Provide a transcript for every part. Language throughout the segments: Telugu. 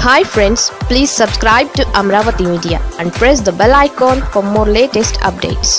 hi friends please subscribe to Amaravati media and press the bell icon for more latest updates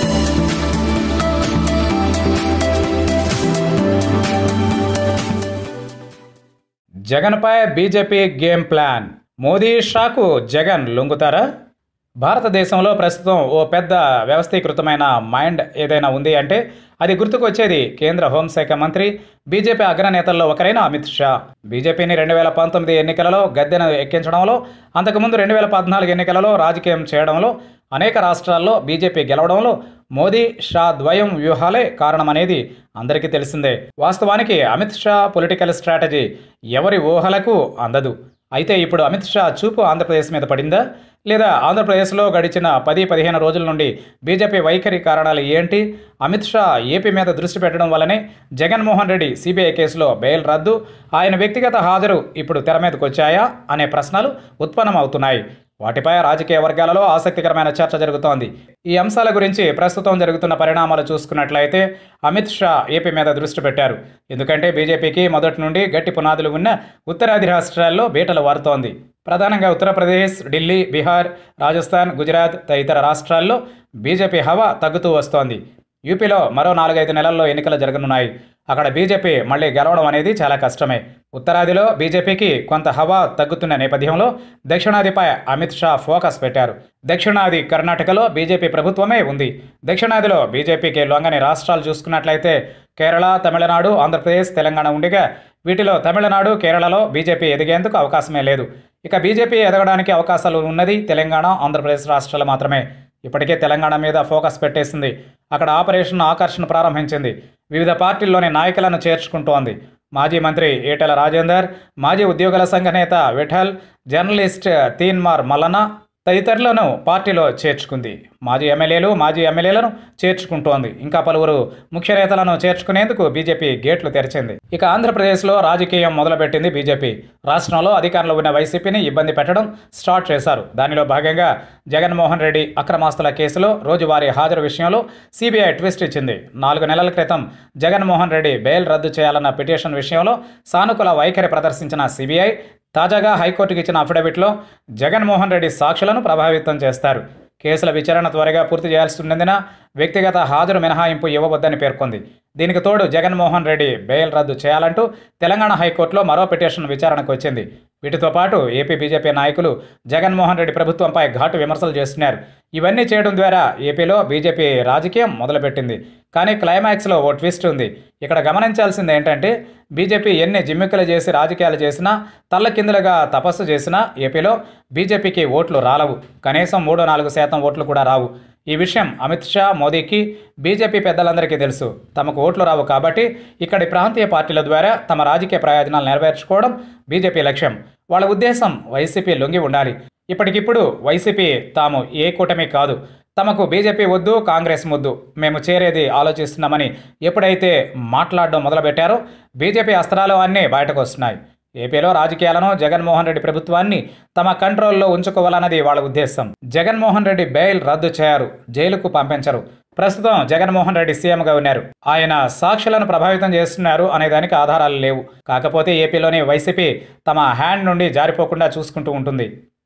జగన్పై బీజేపీ గేమ్ ప్లాన్ మోదీ షాకు జగన్ లొంగుతారా భారతదేశంలో ప్రస్తుతం ఓ పెద్ద వ్యవస్థీకృతమైన మైండ్ ఏదైనా ఉంది అంటే అది గుర్తుకొచ్చేది కేంద్ర హోంశాఖ మంత్రి బీజేపీ అగ్రనేతల్లో ఒకరైన అమిత్ షా బీజేపీని రెండు వేల పంతొమ్మిది ఎన్నికలలో గద్దెను ఎక్కించడంలో అంతకుముందు రెండు వేల పద్నాలుగు ఎన్నికలలో రాజకీయం చేయడంలో అనేక రాష్ట్రాల్లో బీజేపీ గెలవడంలో మోదీ షా ద్వయం వ్యూహాలే కారణమనేది అందరికీ తెలిసిందే వాస్తవానికి అమిత్ షా పొలిటికల్ స్ట్రాటజీ ఎవరి ఊహలకు అందదు అయితే ఇప్పుడు అమిత్ షా చూపు ఆంధ్రప్రదేశ్ మీద పడిందా లేదా ఆంధ్రప్రదేశ్లో గడిచిన పది పదిహేను రోజుల నుండి బీజేపీ వైఖరి కారణాలు ఏంటి అమిత్ షా ఏపీ మీద దృష్టి పెట్టడం వల్లనే జగన్మోహన్ రెడ్డి సిబిఐ కేసులో బెయిల్ రద్దు ఆయన వ్యక్తిగత హాజరు ఇప్పుడు తెర మీదకు వచ్చాయా అనే ప్రశ్నలు ఉత్పన్నమవుతున్నాయి వాటిపై రాజకీయ వర్గాలలో ఆసక్తికరమైన చర్చ జరుగుతోంది ఈ అంశాల గురించి ప్రస్తుతం జరుగుతున్న పరిణామాలు చూసుకున్నట్లయితే అమిత్ షా ఏపీ మీద దృష్టి పెట్టారు ఎందుకంటే బీజేపీకి మొదటి నుండి గట్టి పునాదులు ఉన్న ఉత్తరాది రాష్ట్రాల్లో బీటలు వారుతోంది ప్రధానంగా ఉత్తరప్రదేశ్ ఢిల్లీ బీహార్ రాజస్థాన్ గుజరాత్ తదితర రాష్ట్రాల్లో బీజేపీ హవా తగ్గుతూ వస్తోంది యూపీలో మరో నాలుగైదు నెలల్లో ఎన్నికలు జరగనున్నాయి అక్కడ బీజేపీ మళ్ళీ గెలవడం అనేది చాలా కష్టమే ఉత్తరాదిలో బీజేపీకి కొంత హవా తగ్గుతున్న నేపథ్యంలో దక్షిణాదిపై అమిత్ షా ఫోకస్ పెట్టారు దక్షిణాది కర్ణాటకలో బీజేపీ ప్రభుత్వమే ఉంది దక్షిణాదిలో బీజేపీకి లొంగని రాష్ట్రాలు చూసుకున్నట్లయితే కేరళ తమిళనాడు ఆంధ్రప్రదేశ్ తెలంగాణ ఉండగా వీటిలో తమిళనాడు కేరళలో బీజేపీ ఎదిగేందుకు అవకాశమే లేదు ఇక బీజేపీ ఎదగడానికి అవకాశాలు ఉన్నది తెలంగాణ ఆంధ్రప్రదేశ్ రాష్ట్రాలు మాత్రమే ఇప్పటికే తెలంగాణ మీద ఫోకస్ పెట్టేసింది అక్కడ ఆపరేషన్ ఆకర్షణ ప్రారంభించింది వివిధ పార్టీల్లోని నాయకులను చేర్చుకుంటోంది మాజీ మంత్రి ఈటెల రాజేందర్ మాజీ ఉద్యోగుల సంఘ నేత విఠల్ జర్నలిస్ట్ తీన్మార్ మల్లన తదితరులను పార్టీలో చేర్చుకుంది మాజీ ఎమ్మెల్యేలు మాజీ ఎమ్మెల్యేలను చేర్చుకుంటోంది ఇంకా పలువురు ముఖ్య నేతలను చేర్చుకునేందుకు బీజేపీ గేట్లు తెరిచింది ఇక ఆంధ్రప్రదేశ్లో రాజకీయం మొదలుపెట్టింది బీజేపీ రాష్ట్రంలో అధికారంలో ఉన్న వైసీపీని ఇబ్బంది పెట్టడం స్టార్ట్ చేశారు దానిలో భాగంగా జగన్మోహన్ రెడ్డి అక్రమాస్తుల కేసులో రోజువారీ హాజరు విషయంలో సిబిఐ ట్విస్ట్ ఇచ్చింది నాలుగు నెలల క్రితం జగన్మోహన్ రెడ్డి బెయిల్ రద్దు చేయాలన్న పిటిషన్ విషయంలో సానుకూల వైఖరి ప్రదర్శించిన సిబిఐ తాజాగా హైకోర్టుకి ఇచ్చిన అఫిడవిట్లో జగన్మోహన్ రెడ్డి సాక్షులను ప్రభావితం చేస్తారు కేసుల విచారణ త్వరగా పూర్తి చేయాల్సి ఉన్నందున వ్యక్తిగత హాజరు మినహాయింపు ఇవ్వవద్దని పేర్కొంది దీనికి తోడు జగన్మోహన్ రెడ్డి బెయిల్ రద్దు చేయాలంటూ తెలంగాణ హైకోర్టులో మరో పిటిషన్ విచారణకు వచ్చింది వీటితో పాటు ఏపీ బీజేపీ నాయకులు జగన్మోహన్ రెడ్డి ప్రభుత్వంపై ఘాటు విమర్శలు చేస్తున్నారు ఇవన్నీ చేయడం ద్వారా ఏపీలో బీజేపీ రాజకీయం మొదలుపెట్టింది కానీ క్లైమాక్స్లో ఓ ట్విస్ట్ ఉంది ఇక్కడ గమనించాల్సింది ఏంటంటే బీజేపీ ఎన్ని జిమ్మిక్కులు చేసి రాజకీయాలు చేసినా తల్లకిందులుగా తపస్సు చేసినా ఏపీలో బీజేపీకి ఓట్లు రాలవు కనీసం మూడు నాలుగు శాతం ఓట్లు కూడా రావు ఈ విషయం అమిత్ షా మోదీకి బీజేపీ పెద్దలందరికీ తెలుసు తమకు ఓట్లు రావు కాబట్టి ఇక్కడి ప్రాంతీయ పార్టీల ద్వారా తమ రాజకీయ ప్రయోజనాలు నెరవేర్చుకోవడం బీజేపీ లక్ష్యం వాళ్ళ ఉద్దేశం వైసీపీ లొంగి ఉండాలి ఇప్పటికిప్పుడు వైసీపీ తాము ఏ కూటమి కాదు తమకు బీజేపీ వద్దు కాంగ్రెస్ ముద్దు మేము చేరేది ఆలోచిస్తున్నామని ఎప్పుడైతే మాట్లాడడం మొదలుపెట్టారో బీజేపీ అస్త్రాలు అన్నీ బయటకు వస్తున్నాయి ఏపీలో రాజకీయాలను జగన్మోహన్ రెడ్డి ప్రభుత్వాన్ని తమ కంట్రోల్లో ఉంచుకోవాలన్నది వాళ్ళ ఉద్దేశం జగన్మోహన్ రెడ్డి బెయిల్ రద్దు చేయరు జైలుకు పంపించరు ప్రస్తుతం జగన్మోహన్ రెడ్డి సీఎంగా ఉన్నారు ఆయన సాక్షులను ప్రభావితం చేస్తున్నారు అనే దానికి ఆధారాలు లేవు కాకపోతే ఏపీలోని వైసీపీ తమ హ్యాండ్ నుండి జారిపోకుండా చూసుకుంటూ ఉంటుంది